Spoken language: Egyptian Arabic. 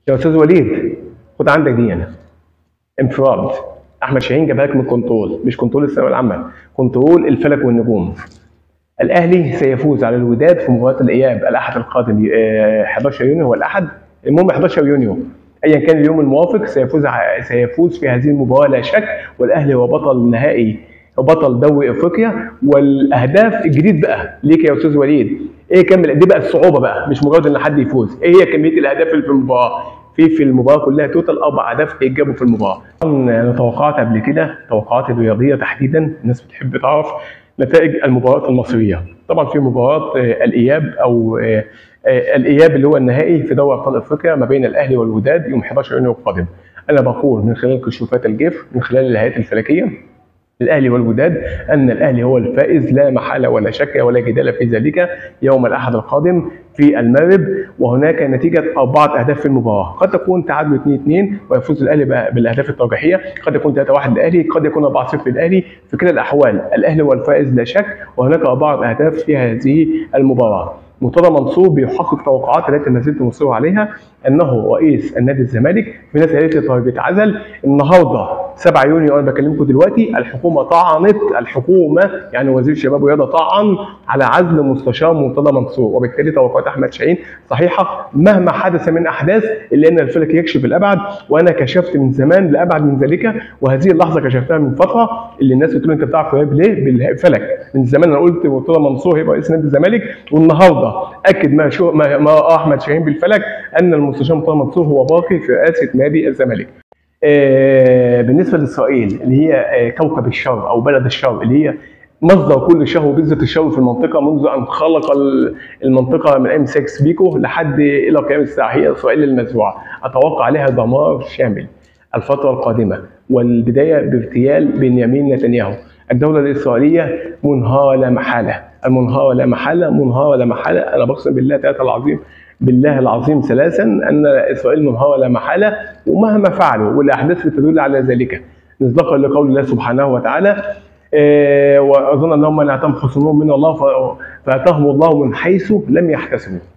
يا استاذ وليد خد عندك دي انا انفراد احمد شاهين جابها لك من كنترول مش كنترول الثانويه العامه كنترول الفلك والنجوم الاهلي سيفوز على الوداد في مباراه الاياب الاحد القادم آه، 11 يونيو هو الاحد المهم 11 يونيو ايا كان اليوم الموافق سيفوز ع- سيفوز في هذه المباراه لا شك والاهلي هو بطل نهائي وبطل دوري افريقيا والاهداف الجديد بقى ليك يا استاذ وليد ايه كمل دي بقى الصعوبه بقى مش مجرد ان حد يفوز ايه هي كميه الاهداف اللي في المباراه في في المباراه كلها توتال اربع اهداف هيتجابوا في المباراه طبعا انا توقعت قبل كده توقعات الرياضيه تحديدا الناس بتحب تعرف نتائج المباريات المصريه طبعا في مباراه آه، الاياب او آه، آه، الاياب اللي هو النهائي في دوري ابطال افريقيا ما بين الاهلي والوداد يوم 11 يونيو القادم انا بقول من خلال كشوفات الجيف من خلال الهيئات الفلكيه الاهلي والوداد ان الاهلي هو الفائز لا محاله ولا شك ولا جدال في ذلك يوم الاحد القادم في المغرب وهناك نتيجه اربعه اهداف في المباراه قد تكون تعادل 2 2 ويفوز الاهلي بقى بالاهداف الترجيحيه قد يكون 3 1 للاهلي قد يكون 4 0 للاهلي في كلا الاحوال الاهلي هو الفائز لا شك وهناك اربعه اهداف في هذه المباراه مرتضى منصور بيحقق توقعات التي ما زلت مصر عليها انه رئيس النادي الزمالك في ناس قالت لي طيب اتعزل النهارده 7 يونيو انا بكلمكم دلوقتي الحكومه طعنت الحكومه يعني وزير الشباب والرياضه طعن على عزل مستشار مرتضى منصور وبالتالي توقعات احمد شاهين صحيحه مهما حدث من احداث الا ان الفلك يكشف الابعد وانا كشفت من زمان لابعد من ذلك وهذه اللحظه كشفتها من فتره اللي الناس بتقول انت بتعرف رياض ليه بالفلك من زمان انا قلت مرتضى منصور هيبقى رئيس نادي الزمالك والنهارده اكد ما شو ما, ما رأى احمد شاهين بالفلك ان المستشار مرتضى منصور هو باقي في رئاسه نادي الزمالك آه، بالنسبه لاسرائيل اللي هي آه، كوكب الشر او بلد الشر اللي هي مصدر كل الشر وبذره الشر في المنطقه منذ ان خلق ال- المنطقه من ايام سكس بيكو لحد الى قيام الساعه هي اسرائيل المزروعه اتوقع عليها دمار شامل الفتره القادمه والبدايه باغتيال بنيامين نتنياهو الدوله الاسرائيليه منهاره لا محاله المنهاره لا محاله منهاره لا محاله انا بقسم بالله تعالى العظيم بالله العظيم ثلاثا ان اسرائيل منهاره لا محاله ومهما فعلوا والاحداث بتدل على ذلك مصداقا لقول الله سبحانه وتعالى آه، واظن انهم من اعتم خصومهم من الله ف- فاتاهم الله من حيث لم يحتسبوا